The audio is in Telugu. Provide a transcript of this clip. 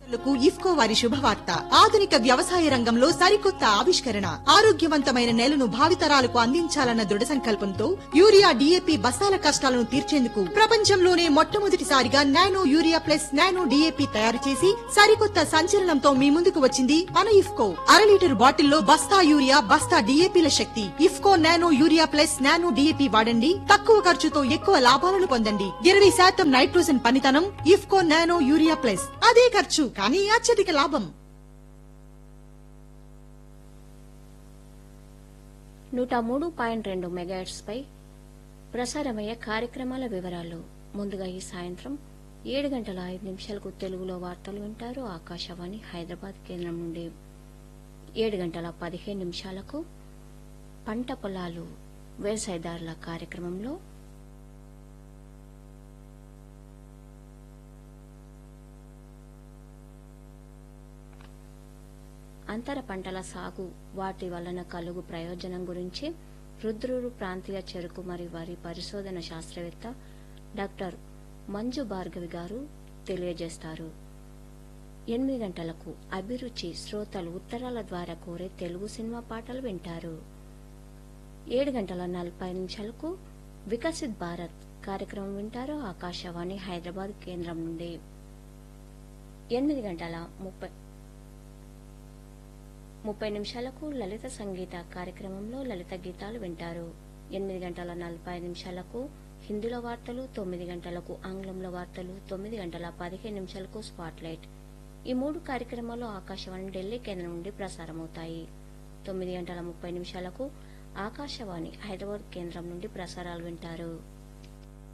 లకు ఇఫ్కో వారి శుభవార్త ఆధునిక వ్యవసాయ రంగంలో సరికొత్త ఆవిష్కరణ ఆరోగ్యవంతమైన నేలను భావితరాలకు అందించాలన్న దృఢ సంకల్పంతో యూరియా డీఏపీ బస్తాల కష్టాలను తీర్చేందుకు ప్రపంచంలోనే మొట్టమొదటిసారిగా nano urea plus nano DAP తయారు చేసి సరికొత్త సంచలనంతో మీ ముందుకు వచ్చింది మన ఇఫ్కో అర లీటర్ బాటిల్లో బస్తా యూరియా బస్తా డీఏపీల శక్తి IFFCO nano urea plus nano DAP వాడండి తక్కువ ఖర్చుతో ఎక్కువ లాభాలను పొందండి ఇరవై శాతం నైట్రోజన్ పనితనం ఇఫ్కో నానో యూరియా ప్లస్ అదే ఖర్చు కానీ అత్యధిక లాభం నూట మూడు పాయింట్ రెండు మెగాహెట్స్ పై ప్రసారమయ్యే కార్యక్రమాల వివరాలు ముందుగా ఈ సాయంత్రం ఏడు గంటల ఐదు నిమిషాలకు తెలుగులో వార్తలు వింటారు ఆకాశవాణి హైదరాబాద్ కేంద్రం నుండి ఏడు గంటల పదిహేను నిమిషాలకు పంట పొలాలు వ్యవసాయదారుల కార్యక్రమంలో అంతర పంటల సాగు వాటి వలన కలుగు ప్రయోజనం గురించి రుద్రూరు ప్రాంతీయ చెరుకు మరియు వరి పరిశోధన శాస్త్రవేత్త డాక్టర్ మంజు భార్గవి గారు తెలియజేస్తారు ఎనిమిది గంటలకు అభిరుచి శ్రోతలు ఉత్తరాల ద్వారా కోరే తెలుగు సినిమా పాటలు వింటారు ఏడు గంటల నలభై నిమిషాలకు వికసిత్ భారత్ కార్యక్రమం వింటారు ఆకాశవాణి హైదరాబాద్ కేంద్రం నుండి ఎనిమిది గంటల ముప్పై ముప్పై నిమిషాలకు లలిత సంగీత కార్యక్రమంలో లలిత గీతాలు వింటారు ఎనిమిది గంటల నలభై నిమిషాలకు హిందీలో వార్తలు తొమ్మిది గంటలకు ఆంగ్లంలో వార్తలు తొమ్మిది గంటల పదిహేను నిమిషాలకు స్పాట్లైట్ ఈ మూడు కార్యక్రమాలు ఆకాశవాణి ఢిల్లీ కేంద్రం నుండి ప్రసారమవుతాయి తొమ్మిది గంటల ముప్పై నిమిషాలకు ఆకాశవాణి హైదరాబాద్ కేంద్రం నుండి ప్రసారాలు వింటారు